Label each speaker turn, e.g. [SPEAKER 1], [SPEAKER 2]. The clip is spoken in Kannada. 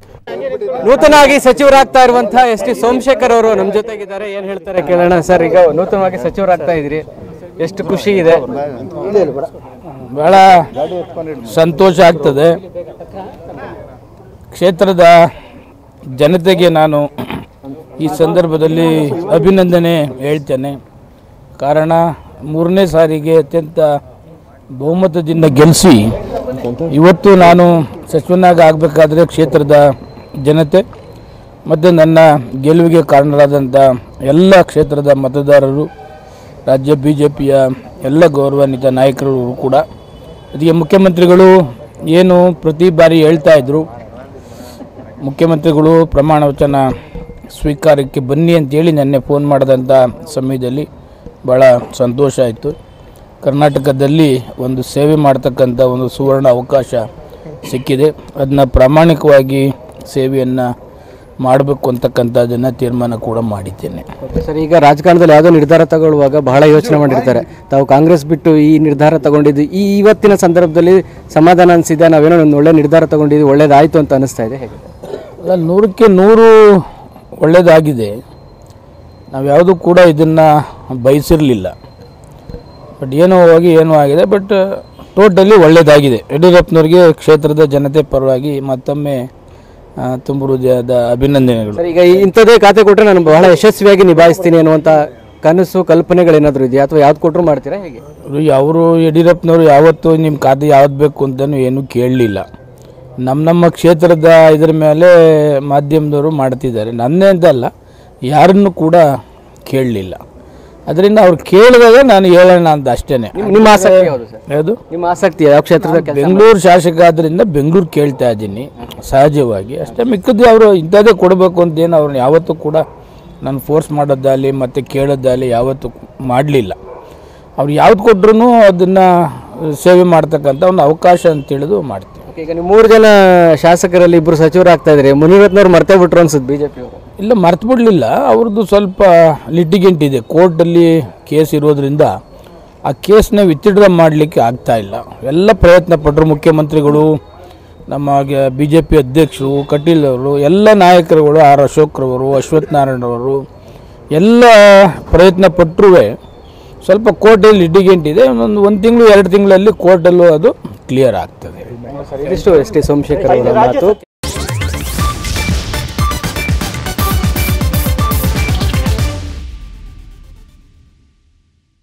[SPEAKER 1] ನೂತನವಾಗಿ ಸಚಿವರಾಗ್ತಾ ಇರುವಂತಹ ಎಸ್ ಟಿ ಸೋಮಶೇಖರ್ ಅವರು ನಮ್ಮ ಜೊತೆಗಿದ್ದಾರೆ ಏನ್ ಹೇಳ್ತಾರೆ ಕೇಳೋಣ ಸರ್ ಈಗ ನೂತನವಾಗಿ ಸಚಿವರಾಗ್ತಾ ಇದ್ರಿ ಎಷ್ಟು ಖುಷಿ ಇದೆ
[SPEAKER 2] ಬಹಳ ಸಂತೋಷ ಆಗ್ತದೆ ಕ್ಷೇತ್ರದ ಜನತೆಗೆ ನಾನು ಈ ಸಂದರ್ಭದಲ್ಲಿ ಅಭಿನಂದನೆ ಹೇಳ್ತೇನೆ ಕಾರಣ ಮೂರನೇ ಸಾರಿಗೆ ಅತ್ಯಂತ ಬಹುಮತದಿಂದ ಗೆಲ್ಲಿಸಿ ಇವತ್ತು ನಾನು ಸಚಿವನಾಗ ಆಗಬೇಕಾದ್ರೆ ಕ್ಷೇತ್ರದ ಜನತೆ ಮತ್ತು ನನ್ನ ಗೆಲುವಿಗೆ ಕಾರಣರಾದಂಥ ಎಲ್ಲ ಕ್ಷೇತ್ರದ ಮತದಾರರು ರಾಜ್ಯ ಬಿ ಜೆ ಪಿಯ ಎಲ್ಲ ಗೌರವಾನ್ವಿತ ನಾಯಕರು ಕೂಡ ಅದಕ್ಕೆ ಮುಖ್ಯಮಂತ್ರಿಗಳು ಏನು ಪ್ರತಿ ಬಾರಿ ಹೇಳ್ತಾ ಇದ್ರು ಮುಖ್ಯಮಂತ್ರಿಗಳು ಪ್ರಮಾಣ ವಚನ ಸ್ವೀಕಾರಕ್ಕೆ ಬನ್ನಿ ಅಂತೇಳಿ ನೆನ್ನೆ ಫೋನ್ ಮಾಡಿದಂಥ ಸಮಯದಲ್ಲಿ ಭಾಳ ಸಂತೋಷ ಆಯಿತು ಕರ್ನಾಟಕದಲ್ಲಿ ಒಂದು ಸೇವೆ ಮಾಡ್ತಕ್ಕಂಥ ಒಂದು ಸುವರ್ಣ ಅವಕಾಶ ಸಿಕ್ಕಿದೆ ಅದನ್ನ ಪ್ರಾಮಾಣಿಕವಾಗಿ ಸೇವೆಯನ್ನು ಮಾಡಬೇಕು ಅಂತಕ್ಕಂಥದ್ದನ್ನು ತೀರ್ಮಾನ ಕೂಡ ಮಾಡಿದ್ದೇನೆ
[SPEAKER 1] ಸರ್ ಈಗ ರಾಜಕಾರಣದಲ್ಲಿ ಯಾವುದೋ ನಿರ್ಧಾರ ತಗೊಳ್ಳುವಾಗ ಬಹಳ ಯೋಚನೆ ಮಾಡಿರ್ತಾರೆ ತಾವು ಕಾಂಗ್ರೆಸ್ ಬಿಟ್ಟು ಈ ನಿರ್ಧಾರ ತಗೊಂಡಿದ್ದು ಈ ಇವತ್ತಿನ ಸಂದರ್ಭದಲ್ಲಿ ಸಮಾಧಾನ ಅನಿಸಿದೆ ನಾವೇನೋ ಒಂದು ಒಳ್ಳೆ ನಿರ್ಧಾರ ತಗೊಂಡಿದ್ದು ಒಳ್ಳೇದಾಯ್ತು ಅಂತ ಅನಿಸ್ತಾ ಇದೆ ಹೇಗೆ
[SPEAKER 2] ಅಲ್ಲ ನೂರಕ್ಕೆ ನೂರು ಒಳ್ಳೆಯದಾಗಿದೆ ನಾವು ಯಾವುದೂ ಕೂಡ ಇದನ್ನು ಬಯಸಿರಲಿಲ್ಲ ಬಟ್ ಏನೋ ಹೋಗಿ ಏನೋ ಆಗಿದೆ ಬಟ್ ಟೋಟಲಿ ಒಳ್ಳೆಯದಾಗಿದೆ ಯಡಿಯೂರಪ್ಪನವ್ರಿಗೆ ಕ್ಷೇತ್ರದ ಜನತೆ ಪರವಾಗಿ ಮತ್ತೊಮ್ಮೆ ಆ, ತುಂಬ ಹೃದಯದ ಅಭಿನಂದನೆಗಳು
[SPEAKER 1] ಸರ್ ಈಗ ಇಂಥದೇ ಖಾತೆ ಕೊಟ್ಟರೆ ನಾನು ಬಹಳ ಯಶಸ್ವಿಯಾಗಿ ನಿಭಾಯಿಸ್ತೀನಿ ಅನ್ನುವಂಥ ಕನಸು ಕಲ್ಪನೆಗಳೇನಾದರೂ ಇದೆಯಾ ಅಥವಾ ಯಾವ್ದು ಕೊಟ್ಟರು ಮಾಡ್ತೀರಾ ಹೇಗೆ
[SPEAKER 2] ಅವರು ಯಡಿಯೂರಪ್ಪನವರು ಯಾವತ್ತೂ ನಿಮ್ಮ ಖಾತೆ ಯಾವ್ದು ಬೇಕು ಅಂತಲೂ ಏನೂ ಕೇಳಲಿಲ್ಲ ನಮ್ಮ ನಮ್ಮ ಕ್ಷೇತ್ರದ ಇದ್ರ ಮೇಲೆ ಮಾಧ್ಯಮದವರು ಮಾಡ್ತಿದ್ದಾರೆ ನನ್ನೇ ಅಂತಲ್ಲ ಯಾರನ್ನು ಕೂಡ ಕೇಳಲಿಲ್ಲ ಅದರಿಂದ ಅವ್ರು ಕೇಳಿದಾಗ ನಾನು ಹೇಳೋಣ ಅಂತ ಅಷ್ಟೇ
[SPEAKER 1] ನಿಮ್- ನಿಮ್ಮ ಆಸಕ್ತಿ ಯಾವುದು ಸರ್
[SPEAKER 2] ಯಾವುದು
[SPEAKER 1] ನಿಮ್ಮ ಆಸಕ್ತಿ ಯಾವ ಕ್ಷೇತ್ರದ ಕೆಲಸ
[SPEAKER 2] ಬೆಂಗಳೂರು ಶಾಸಕ ಆದ್ದರಿಂದ ಬೆಂಗಳೂರು ಕೇಳ್ತಾ ಇದ್ದೀನಿ ಸಹಜವಾಗಿ ಅಷ್ಟೇ ಮಿಕ್ಕದ್ದು ಅವರು ಇಂಥದ್ದೇ ಕೊಡಬೇಕು ಅಂತ ಏನು ಅವ್ರನ್ನ ಯಾವತ್ತೂ ಕೂಡ ನಾನು ಫೋರ್ಸ್ ಮಾಡೋದಾಗಲಿ ಮತ್ತು ಕೇಳೋದಾಗಲಿ ಯಾವತ್ತೂ ಮಾಡಲಿಲ್ಲ ಅವ್ರು ಯಾವ್ದು ಕೊಟ್ರು ಅದನ್ನು ಸೇವೆ ಮಾಡ್ತಕ್ಕಂಥ ಒಂದು ಅವಕಾಶ ಅಂತ ತಿಳಿದು ಮಾಡ್ತೀನಿ
[SPEAKER 1] ಓಕೆ, ಈಗ ನೀವು ಮೂರು ಜನ ಶಾಸಕರಲ್ಲಿ ಇಬ್ಬರು ಸಚಿವರಾಗ್ತಾ ಇದ್ರಿ ಮುನಿರತ್ನವ್ರು ಮರ್ತೇ ಬಿಟ್ರು ಅನ್ಸುತ್ತೆ ಬಿಜೆಪಿ ಅವರು
[SPEAKER 2] ಇಲ್ಲ ಮರ್ತು ಬಿಡಲಿಲ್ಲ ಅವ್ರದ್ದು ಸ್ವಲ್ಪ ಲಿಟಿಗೆಂಟ್ ಇದೆ ಕೋರ್ಟಲ್ಲಿ ಕೇಸ್ ಇರೋದ್ರಿಂದ ಆ ಕೇಸ್ನ ವಿತ್ಡ್ರಾ ಮಾಡಲಿಕ್ಕೆ ಆಗ್ತಾ ಇಲ್ಲ ಎಲ್ಲ ಪ್ರಯತ್ನ ಪಟ್ಟರು ಮುಖ್ಯಮಂತ್ರಿಗಳು ನಮ್ಮ ಬಿ ಜೆ ಪಿ ಅಧ್ಯಕ್ಷರು ಕಟೀಲ್ ಅವರು ಎಲ್ಲ ನಾಯಕರುಗಳು ಆರ್ ಅಶೋಕ್ರವರು ಅಶ್ವಥ್ ನಾರಾಯಣರವರು ಎಲ್ಲ ಪ್ರಯತ್ನ ಪಟ್ಟರೂ ಸ್ವಲ್ಪ ಕೋರ್ಟಲ್ಲಿ ಲಿಟಿಗೆಂಟ್ ಇದೆ ಒಂದು ಒಂದು ತಿಂಗಳು ಎರಡು ತಿಂಗಳಲ್ಲಿ ಕೋರ್ಟಲ್ಲೂ ಅದು ಕ್ಲಿಯರ್ ಆಗ್ತದೆ
[SPEAKER 1] ಇದಿಷ್ಟು ಎಸ್ ಟಿ ಸೋಮಶೇಖರ್ ಅವರ ಮಾತು